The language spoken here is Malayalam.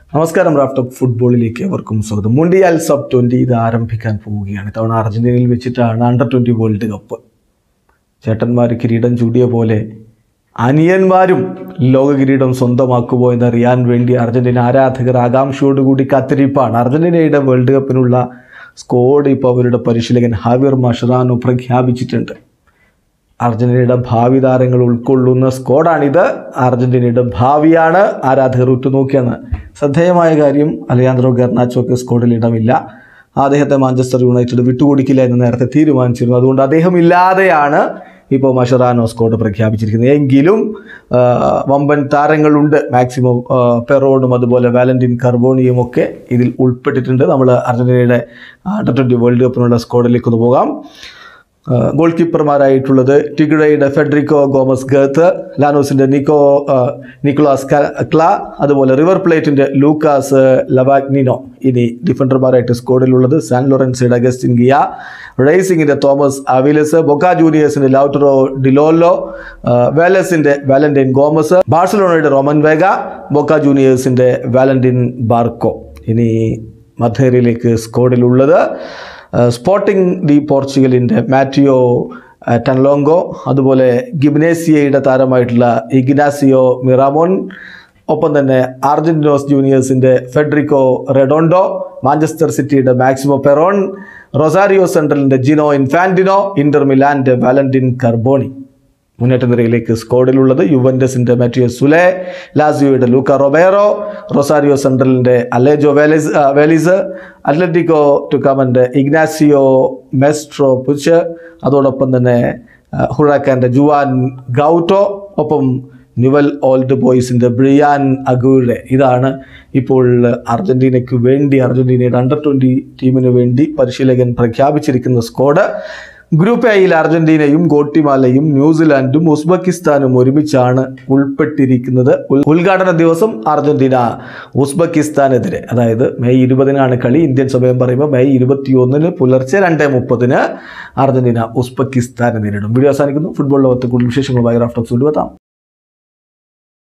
നമസ്കാരം റാഫ്റ്റോക്ക് ഫുട്ബോളിലേക്ക് അവർക്കും സ്വാഗതം മുണ്ടിയാൽ സബ് ട്വൻ്റി ഇത് ആരംഭിക്കാൻ പോവുകയാണ് ഇത്തവണ അർജന്റീനയിൽ വെച്ചിട്ടാണ് അണ്ടർ ട്വൻ്റി വേൾഡ് കപ്പ് ചേട്ടന്മാർ കിരീടം ചൂടിയ പോലെ അനിയന്മാരും ലോക കിരീടം സ്വന്തമാക്കുമോ എന്നറിയാൻ വേണ്ടി അർജന്റീന ആരാധകർ ആകാംക്ഷയോടുകൂടി കാത്തിരിപ്പാണ് അർജന്റീനയുടെ വേൾഡ് കപ്പിനുള്ള സ്കോഡ് ഇപ്പോൾ അവരുടെ പരിശീലകൻ ഹാവിയർ മഷറാനോ പ്രഖ്യാപിച്ചിട്ടുണ്ട് അർജന്റീനയുടെ ഭാവി താരങ്ങൾ ഉൾക്കൊള്ളുന്ന സ്ക്വാഡാണിത് അർജന്റീനയുടെ ഭാവിയാണ് ആരാധകർ ഉറ്റുനോക്കിയാണ് ശ്രദ്ധേയമായ കാര്യം അലയാന്ത്രോ ഗർണാച്ചോക്ക് സ്ക്വാഡിൽ ഇടമില്ല അദ്ദേഹത്തെ മാഞ്ചസ്റ്റർ യുണൈറ്റഡ് വിട്ടുകൊടുക്കില്ല എന്ന് നേരത്തെ തീരുമാനിച്ചിരുന്നു അതുകൊണ്ട് അദ്ദേഹം ഇല്ലാതെയാണ് ഇപ്പോൾ മഷറാനോ സ്ക്വാഡ് പ്രഖ്യാപിച്ചിരിക്കുന്നത് എങ്കിലും ആ, വമ്പൻ താരങ്ങളുണ്ട് മാക്സിമം ആ, പെറോണും അതുപോലെ വാലന്റിൻ കർബോണിയും ഒക്കെ ഇതിൽ ഉൾപ്പെട്ടിട്ടുണ്ട് നമ്മൾ അർജന്റീനയുടെ അണ്ടർ ട്വൻറ്റി വേൾഡ് കപ്പിനുള്ള സ്ക്വാഡിലേക്ക് ഒന്ന് പോകാം ആ, ഗോൾ കീപ്പർമാരായിട്ടുള്ളത് ടിഗ്രയുടെ ഫെഡറിക്കോ ഗോമസ് ഗേത്ത് ലാനോസിന്റെ നിക്കോ ആ, നിക്കോളാസ് ക- ക്ല അതുപോലെ റിവർ പ്ലേറ്റിന്റെ ലൂക്കാസ് ലവാഗ്നിനോ ഇനി ഡിഫൻഡർമാരായിട്ട് സ്ക്വാഡിലുള്ളത് സാൻ ലോറൻസിയുടെ അഗസ്റ്റിൻ ഗിയ റേസിംഗിന്റെ തോമസ് അവിലസ് ബൊക്ക ജൂനിയേഴ്സിന്റെ ലൗട്ടറോ ഡിലോലോ ആ, വേലസിന്റെ വാലന്റൈൻ ഗോമസ് ബാഴ്സലോണയുടെ റോമൻ വേഗ ബൊക്ക ജൂനിയേഴ്സിന്റെ വാലന്റിൻ ബാർക്കോ ഇനി മധേരയിലേക്ക് സ്ക്വാഡിലുള്ളത് ഏഹ് സ്പോർട്ടിംഗ് ഡി പോർച്ചുഗലിൻ്റെ മാറ്റിയോ ഏഹ് ടൻലോങ്കോ അതുപോലെ ഗിബ്നേസിയയുടെ താരമായിട്ടുള്ള ഇഗ്നാസിയോ മിറാമോൻ ഒപ്പം തന്നെ അർജന്റീനോസ് ജൂനിയേഴ്സിൻ്റെ ഫെഡറിക്കോ റെഡോണ്ടോ മാഞ്ചസ്റ്റർ സിറ്റിയുടെ മാക്സിമോ പെറോൺ റൊസാരിയോ സെൻട്രലിൻ്റെ ജിനോ ഇൻഫാൻറ്റിനോ ഇന്റർ മിലാൻ്റെ വാലന്റിൻ കർബോണി മുന്നേറ്റ നിരയിലേക്ക് സ്ക്വാഡിലുള്ളത് യുവൻഡസിന്റെ മാറ്റിയോ സുലെ ലാസിയോയുടെ ലൂക്ക റൊബേറോ റൊസാരിയോ സെൻട്രലിന്റെ അലേജോ വേലിസ് ആ, വേലിസ് അത്ലറ്റിക്കോ ടുക്കാമന്റെ ഇഗ്നാസിയോ മെസ്ട്രോ പുച്ച് അതോടൊപ്പം തന്നെ ആ, ഹുറാക്കാന്റെ ജുവാൻ ഗൗട്ടോ ഒപ്പം ന്യൂവൽ ഓൾഡ് ബോയ്സിന്റെ ബ്രിയാൻ അഗൂറെ ഇതാണ് ഇപ്പോൾ അർജന്റീനയ്ക്ക് വേണ്ടി അർജന്റീനയുടെ അണ്ടർ ട്വന്റി ടീമിന് വേണ്ടി പരിശീലകൻ പ്രഖ്യാപിച്ചിരിക്കുന്ന സ്ക്വാഡ് ഗ്രൂപ്പ് എയിൽ അർജന്റീനയും ഗോട്ടിമാലയും ന്യൂസിലാൻഡും ഉസ്ബെക്കിസ്ഥാനും ഒരുമിച്ചാണ് ഉൾപ്പെട്ടിരിക്കുന്നത് ഉൽ- ഉദ്ഘാടന ദിവസം അർജന്റീന ഉസ്ബെക്കിസ്ഥാനെതിരെ അതായത് മെയ് ഇരുപതിനാണ് കളി ഇന്ത്യൻ സമയം പറയുമ്പോൾ മെയ് ഇരുപത്തിയൊന്നിന് പുലർച്ചെ രണ്ട് മുപ്പതിന് അർജന്റീന ഉസ്ബെക്കിസ്ഥാനെ നേരിടും വീഡിയോ അവസാനിക്കുന്നു ഫുട്ബോൾ ലോകത്ത് കൂടുതൽ വിശേഷങ്ങളുമായി റാഫ്റ്റോക്സ് കൊണ്ടുവെത്താം